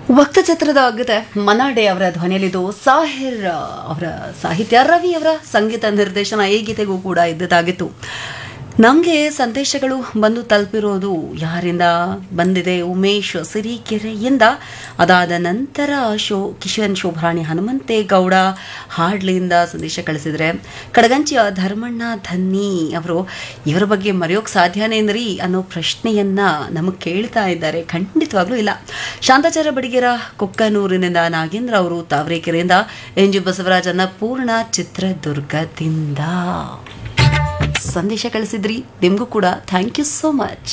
ವಕ್ತ ಚಿತ್ರದ ಗೀತೆ ಮನಾಡೆ ಅವರ ಧ್ವನಿಯಲ್ಲಿದ್ದು ಸಾಹಿರ್ ಅವರ ಸಾಹಿತ್ಯ ರವಿ ಅವರ ಸಂಗೀತ ನಿರ್ದೇಶನ ಈ ಗೀತೆಗೂ ಕೂಡ ಇದ್ದದಾಗಿತ್ತು ನಮಗೆ ಸಂದೇಶಗಳು ಬಂದು ತಲುಪಿರೋದು ಯಾರಿಂದ ಬಂದಿದೆ ಉಮೇಶ್ ಸಿರಿಕೆರೆಯಿಂದ ಅದಾದ ನಂತರ ಶೋ ಕಿಶನ್ ಶೋಭಾರಾಣಿ ಹನುಮಂತೇಗೌಡ ಹಾಡ್ಲಿಯಿಂದ ಸಂದೇಶ ಕಳಿಸಿದರೆ ಕಡಗಂಚಿಯ ಧರ್ಮಣ್ಣ ಧನ್ನಿ ಅವರು ಇವರ ಬಗ್ಗೆ ಮರೆಯೋಕೆ ಸಾಧ್ಯನೇನ್ರಿ ಅನ್ನೋ ಪ್ರಶ್ನೆಯನ್ನ ನಮಗೆ ಕೇಳ್ತಾ ಇದ್ದಾರೆ ಖಂಡಿತವಾಗ್ಲೂ ಇಲ್ಲ ಶಾಂತಾಚಾರ ಬಡಿಗೆರ ಕೊಕ್ಕನೂರಿನಿಂದ ನಾಗೇಂದ್ರ ಅವರು ತಾವರೆಕೆರೆಯಿಂದ ಎನ್ ಜಿ ಬಸವರಾಜ್ ಅನ್ನಪೂರ್ಣ ಚಿತ್ರದುರ್ಗದಿಂದ ಸಂದೇಶ ಕಳಿಸಿದ್ರಿ ನಿಮಗೂ ಕೂಡ ಥ್ಯಾಂಕ್ ಯು ಸೋ ಮಚ್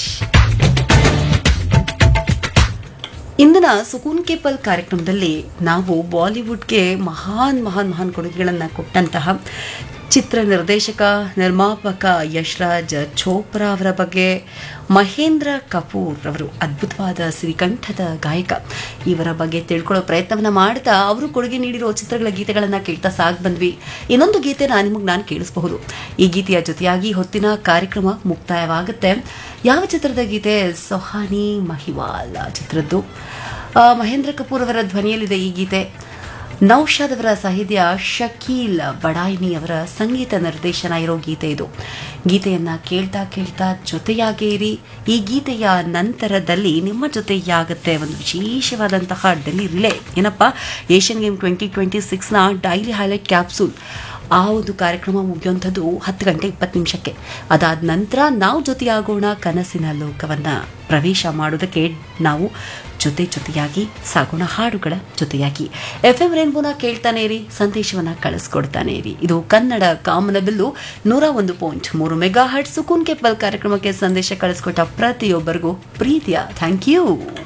ಇಂದಿನ ಸುಕೂನ್ ಕೇಪಲ್ ಕಾರ್ಯಕ್ರಮದಲ್ಲಿ ನಾವು ಬಾಲಿವುಡ್ಗೆ ಮಹಾನ್ ಮಹಾನ್ ಮಹಾನ್ ಕೊಡುಗೆಗಳನ್ನು ಕೊಟ್ಟಂತಹ ಚಿತ್ರ ನಿರ್ದೇಶಕ ನಿರ್ಮಾಪಕ ಯಶ್ರಾಜ್ ಚೋಪ್ರಾ ಅವರ ಬಗ್ಗೆ ಮಹೇಂದ್ರ ಕಪೂರ್ ಅವರು ಅದ್ಭುತವಾದ ಸಿರಿಕಂಠದ ಗಾಯಕ ಇವರ ಬಗ್ಗೆ ತಿಳ್ಕೊಳ್ಳೋ ಪ್ರಯತ್ನವನ್ನ ಮಾಡ್ತಾ ಅವರು ಕೊಡುಗೆ ನೀಡಿರೋ ಚಿತ್ರಗಳ ಗೀತೆಗಳನ್ನು ಕೇಳ್ತಾ ಸಾಗ್ ಬಂದ್ವಿ ಇನ್ನೊಂದು ಗೀತೆ ನಾನು ನಿಮಗೆ ನಾನು ಕೇಳಿಸಬಹುದು ಈ ಗೀತೆಯ ಜೊತೆಯಾಗಿ ಹೊತ್ತಿನ ಕಾರ್ಯಕ್ರಮ ಮುಕ್ತಾಯವಾಗುತ್ತೆ ಯಾವ ಚಿತ್ರದ ಗೀತೆ ಸೊಹಾನಿ ಮಹಿವಾಲ್ ಚಿತ್ರದ್ದು ಆ, ಮಹೇಂದ್ರ ಕಪೂರ್ ಅವರ ಧ್ವನಿಯಲ್ಲಿದೆ ಈ ಗೀತೆ ನೌಶಾದ್ ಅವರ ಸಾಹಿತ್ಯ ಶಕೀಲ್ ಬಡಾಯಿನಿ ಅವರ ಸಂಗೀತ ನಿರ್ದೇಶನ ಇರೋ ಗೀತೆ ಇದು ಗೀತೆಯನ್ನ ಕೇಳ್ತಾ ಕೇಳ್ತಾ ಜೊತೆಯಾಗೇ ಇರಿ ಈ ಗೀತೆಯ ನಂತರದಲ್ಲಿ ನಿಮ್ಮ ಜೊತೆಯಾಗುತ್ತೆ ಒಂದು ವಿಶೇಷವಾದಂತಹ ಡೆಲ್ಲಿ ರಿಲೇ ಏನಪ್ಪ ಏಷ್ಯನ್ ಗೇಮ್ ಟ್ವೆಂಟಿ ಟ್ವೆಂಟಿ ಸಿಕ್ಸ್ನ ಡೈಲಿ ಹೈಲೈಟ್ ಕ್ಯಾಪ್ಸೂಲ್ ಆ ಒಂದು ಕಾರ್ಯಕ್ರಮ ಮುಗಿಯುವಂಥದ್ದು ಹತ್ತು ಗಂಟೆ ಇಪ್ಪತ್ತು ನಿಮಿಷಕ್ಕೆ ಅದಾದ ನಂತರ ನಾವು ಜೊತೆಯಾಗೋಣ ಕನಸಿನ ಲೋಕವನ್ನ ಪ್ರವೇಶ ಮಾಡೋದಕ್ಕೆ ನಾವು ಜೊತೆ ಜೊತೆಯಾಗಿ ಸಾಗೋಣ ಹಾಡುಗಳ ಜೊತೆಯಾಗಿ ಎಫ್ ಎಂ ರೇನ್ಬೋನ ಕೇಳ್ತಾನೆ ಇರಿ ಸಂದೇಶವನ್ನ ಕಳಿಸ್ಕೊಡ್ತಾನೆ ಇರಿ ಇದು ಕನ್ನಡ ಕಾಮನಬಿಲ್ಲು ನೂರ ಒಂದು ಪಾಯಿಂಟ್ ಮೂರು ಮೆಗಾ ಹರ್ಟ್ ಸುಕೂನ್ ಕೆಪ್ಪಲ್ ಕಾರ್ಯಕ್ರಮಕ್ಕೆ ಸಂದೇಶ ಕಳಿಸ್ಕೊಟ್ಟ ಪ್ರತಿಯೊಬ್ಬರಿಗೂ ಪ್ರೀತಿಯ ಥ್ಯಾಂಕ್ ಯು